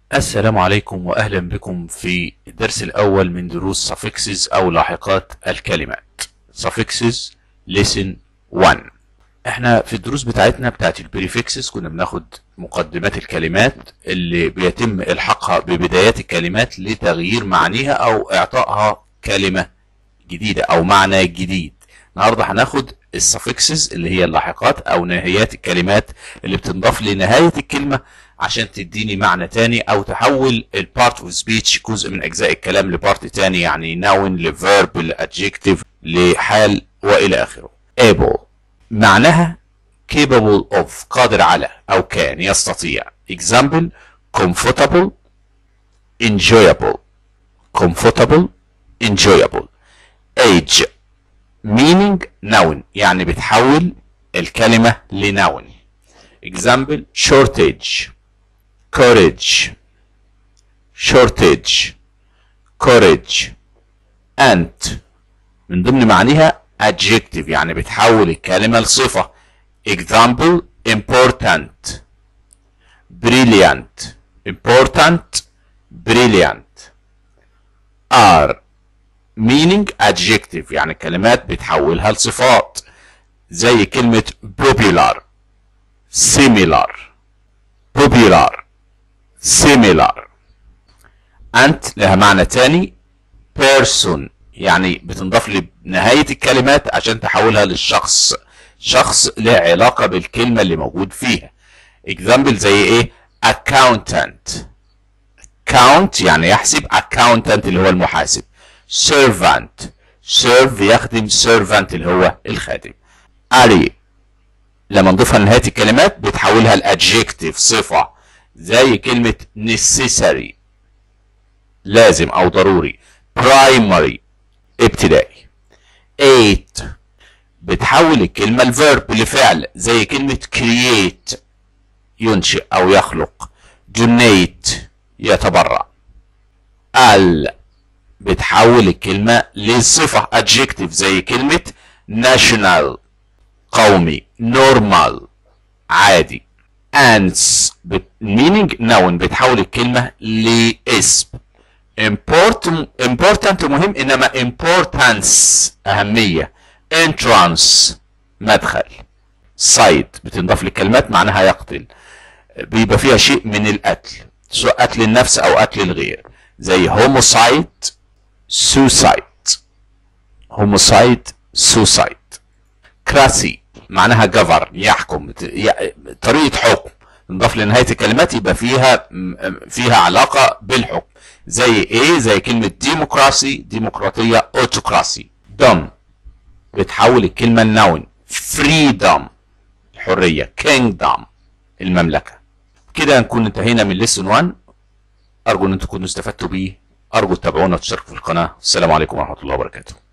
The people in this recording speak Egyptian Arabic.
السلام عليكم وأهلا بكم في الدرس الأول من دروس suffixes أو لاحقات الكلمات suffixes lesson 1 احنا في الدروس بتاعتنا بتاعت البريفكسز كنا بناخد مقدمات الكلمات اللي بيتم الحاقها ببدايات الكلمات لتغيير معانيها او اعطائها كلمة جديدة او معنى جديد النهارده هناخد السفكسز اللي هي اللاحقات او نهايات الكلمات اللي بتنضاف لنهاية الكلمة عشان تديني معنى تاني او تحول البارت اوف سبيتش جزء من اجزاء الكلام لبارت تاني يعني ناون لفيرب لادجكتيف لحال والى اخره able معناها capable of قادر على او كان يستطيع example comfortable enjoyable comfortable enjoyable age meaning noun يعني بتحول الكلمة لنون example shortage courage shortage courage ant من ضمن معانيها adjective يعني بتحول الكلمة لصفة example important brilliant important brilliant are meaning adjective يعني كلمات بتحولها لصفات زي كلمة popular similar popular similar أنت لها معنى تاني person يعني بتنضاف لنهاية الكلمات عشان تحولها للشخص شخص له علاقة بالكلمة اللي موجود فيها example زي ايه accountant count يعني يحسب accountant اللي هو المحاسب servant serve يخدم servant اللي هو الخادم array لما نضيفها لنهاية الكلمات بتحولها لادجكتيف صفة زي كلمة necessary لازم أو ضروري primary ابتدائي eight بتحول الكلمة لفيرب لفعل زي كلمة create ينشئ أو يخلق donate يتبرع ال بتحول الكلمة لصفة adjective زي كلمة national قومي normal عادي ants meaning noun بتحول الكلمة لاسم important important مهم انما importance اهمية entrance مدخل side بتنضاف للكلمات معناها يقتل بيبقى فيها شيء من القتل سواء قتل النفس او قتل الغير زي homicide suicide homicide suicide كراسي معناها جفر يحكم طريقة حكم نضاف لنهاية الكلمات يبقى فيها فيها علاقة بالحكم زي ايه زي كلمة ديمقراسي ديمقراطية اوتوكراسي دم بتحول الكلمة النون فريدم الحرية كينجدم المملكة كده نكون انتهينا من ليسون 1 ارجو ان انتم تكونوا استفدتوا بيه ارجو تتابعونا وتشتركوا في القناة السلام عليكم ورحمة الله وبركاته